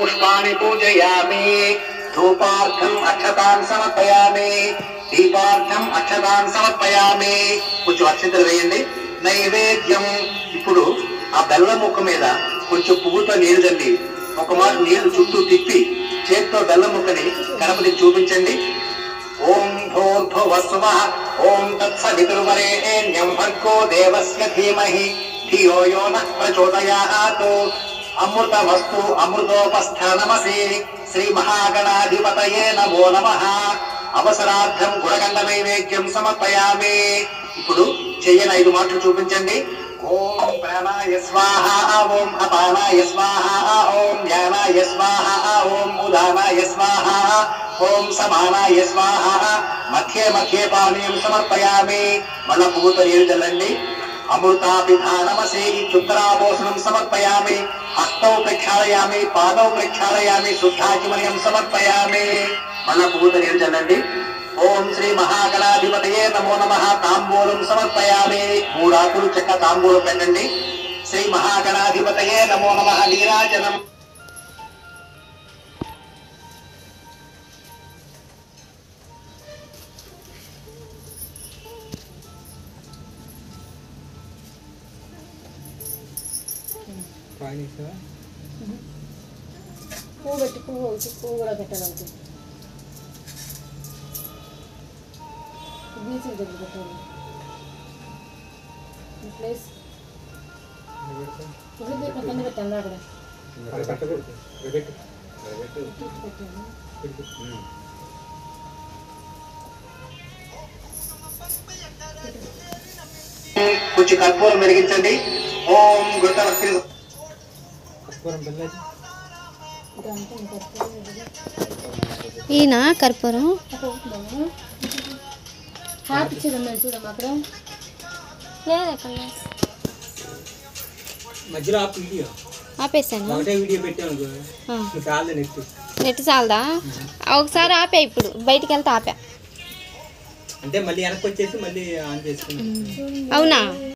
పుష్పాన్ని పూజయామి ధూపార్థం అక్షతాన్ సమర్పయామి దీపార్థం అక్షతాన్ సమర్పయామి కొంచెం అక్షతలు వేయండి నైవేద్యం ఇప్పుడు ఆ బెల్లం ముక్క మీద కొంచెం పువ్వుతో నీళ్లు చల్లి ఒక మాట నీళ్లు చుట్టూ తిప్పి చేత్తో బెల్లం ముక్కని గణపతికి చూపించండి ఓం భూర్భువస్వ ఓం తత్సవితుర్వరేణ్యం భర్గో దేవస్య ధీమహి ధియో యో నః ప్రచోదయాత్ అమృతమస్తు అమృతోపస్థానమసి శ్రీ మహాగణాధిపతయే నమో నమః అవసరార్థం గుణగండ నైవేద్యం సమర్పయామి ఇప్పుడు చెయ్యని ఐదు మాటలు చూపించండి ఓం ప్రాణాయ స్వాహ ఓం అపానాయ స్వాహ ఓం జ్ఞానాయ స్వాహ ఓం ఉదానాయ స్వాహ ఓం సమానాయ స్వాహ మధ్యే మధ్యే పానీయం సమర్పయామి మళ్ళా పువ్వుతో నీళ్ళు చల్లండి అమృతాభిధానమసి చుత్తరాభూషణం సమర్పయామి హస్తౌ ప్రక్షాళయామి పాదౌ ప్రక్షాళయామి శుద్ధాచిమర్యం సమర్పయామి మళ్ళా పువ్వుతో నీళ్ళు చల్లండి ఓం శ్రీ మహాగణాధిపతయే నమో నమ తాంబూలం సమర్పయామి మూడాకులు చెక్క తాంబూలం పెట్టండి శ్రీ మహాగణాధిపతయే నమో నమ నీరాజనం పువ్వు పెట్టి పువ్వు ఒకటి పువ్వు కూడా పెట్టాలి ఒకటి బీచ్ దగ్గర పెట్టాలి ఈ ప్లేస్ పువ్వు పెట్టిన కింద పెట్టాను అక్కడ పెట్టాను కొంచెం కర్పూరం వెలిగించండి ఓం గురుతవక్తి ఇదంతా ఇంకా కర్పూరం ఇవ్వదు. ఈయన కర్పూరం అక్కడ ఉంటుందా? హార్ట్ ఇచ్చేది ఉన్నది చూడమ్మా అక్కడ లేదు అక్కడ మధ్యలో ఆపు వీడియో ఆపేసాను ఒకటే వీడియో పెట్టాను ఆ, చాలు నెట్ నెట్ చాలదా ఒకసారి ఆపా ఇప్పుడు బయటికి వెళ్తే ఆపా అంటే మళ్ళీ వెనక్కి వచ్చేసి మళ్ళీ ఆన్ చేసుకున్నాను అవునా